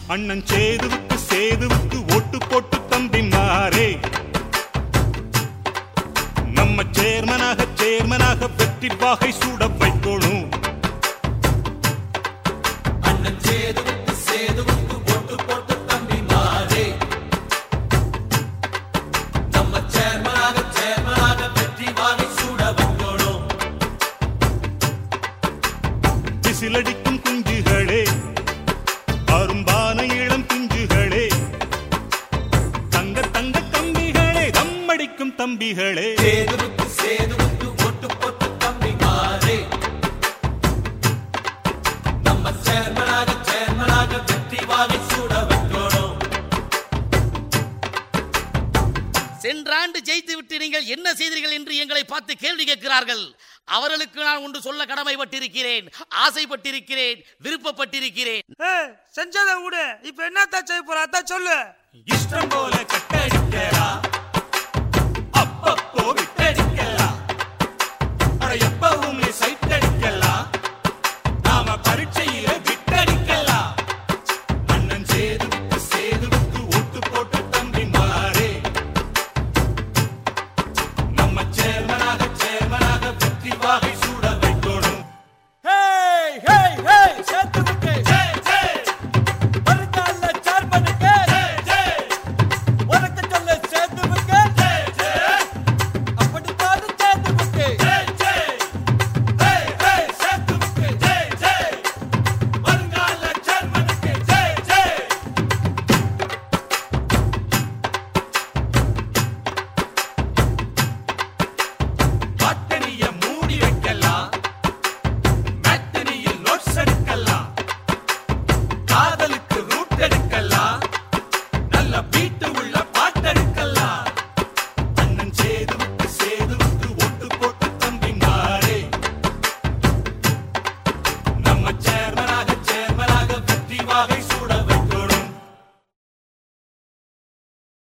அண்ணன் சேதுவுக்கு சேதுவுக்கு ஓட்டு போட்டு தம்பி மாறே நம்ம சேர்மனாக சேர்மனாக வெற்றி வாகை சூட வைக்கணும் அண்ணன் சேதுவுக்கு சேதுவுக்கு ஓட்டு போட்டு தம்பி மாறே நம்ம சேர்மனாக சேர்மனாக வெற்றி வாகை சூட வைக்கணும் விசிலடிக்கும் குஞ்சுகளே அரும்பான இளம் குஞ்சுகளே தங்க தங்க தம்பிகளே தம்மடிக்கும் தம்பிகளே சேதுவுக்கு சேதுவுக்கு ஓட்டு போட்டு தம்பி மாறே நம்ம சேர்மனாக சேர்மனாக வெற்றி வாகை சூட வைக்கணும் சென்ற ஆண்டு ஜெயித்து விட்டு நீங்கள் என்ன செய்தீர்கள் என்று எங்களை பார்த்து கேள்வி கேட்கிறார்கள் அவர்களுக்கு நான் ஒன்று சொல்ல கடமைப்பட்டிருக்கிறேன் ஆசைப்பட்டிருக்கிறேன் விருப்பப்பட்டிருக்கிறேன் ஏய் செஞ்சதை விடு இப்ப என்னத்தான் செய்ய போற அதான் சொல்லு இஷ்டம் போல கட்டடிக்கடா